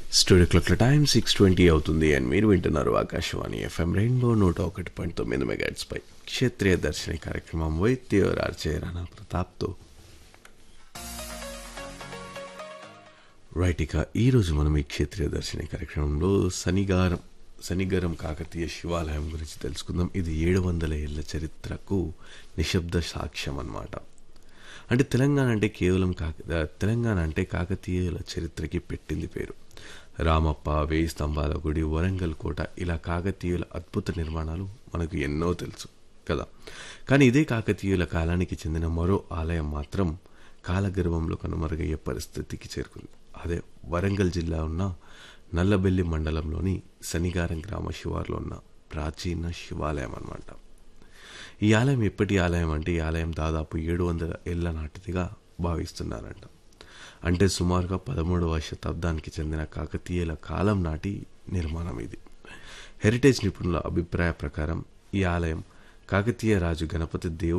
studio క్లాక్ల time six twenty అవుతుంది and మీరు వింటున్నారు ఆకాశవాణి ఎఫ్ఎం రెయిన్బో నూట ఒకటి పాయింట్ తొమ్మిది మెగాట్స్ పై క్షేత్రీయ దర్శన కార్యక్రమం వైద్య ఆర్చే రాణా ప్రతాప్తో రైట్ ఇక ఈరోజు మనం ఈ క్షేత్రీయ దర్శన కార్యక్రమంలో శనిగారం శనిగారం కాకతీయ శివాలయం గురించి తెలుసుకుందాం ఇది ఏడు వందల ఏళ్ల చరిత్రకు నిశ్శబ్ద సాక్ష్యం అన్నమాట అంటే తెలంగాణ అంటే కేవలం కాక తెలంగాణ అంటే కాకతీయుల చరిత్రకి పెట్టింది పేరు రామప్ప వేయి స్తంభాల గుడి వరంగల్ కోట ఇలా కాకతీయుల అద్భుత నిర్మాణాలు మనకు ఎన్నో తెలుసు కదా కానీ ఇదే కాకతీయుల కాలానికి చెందిన మరో ఆలయం మాత్రం కాలగర్భంలో కనుమరుగయ్యే పరిస్థితికి చేరుకుంది అదే వరంగల్ జిల్లా ఉన్న నల్లబెల్లి మండలంలోని శనిగారం గ్రామ శివార్లో ఉన్న ప్రాచీన శివాలయం అన్నమాట ఈ ఆలయం ఎప్పటి ఆలయం అంటే ఈ ఆలయం దాదాపు ఏడు వందల ఏళ్ల నాటిదిగా భావిస్తున్నారంట అంటే సుమారుగా పదమూడవ శతాబ్దానికి చెందిన కాకతీయుల కాలం నాటి నిర్మాణం ఇది హెరిటేజ్ నిపుణుల అభిప్రాయ ప్రకారం ఈ ఆలయం కాకతీయ రాజు గణపతి దేవుడు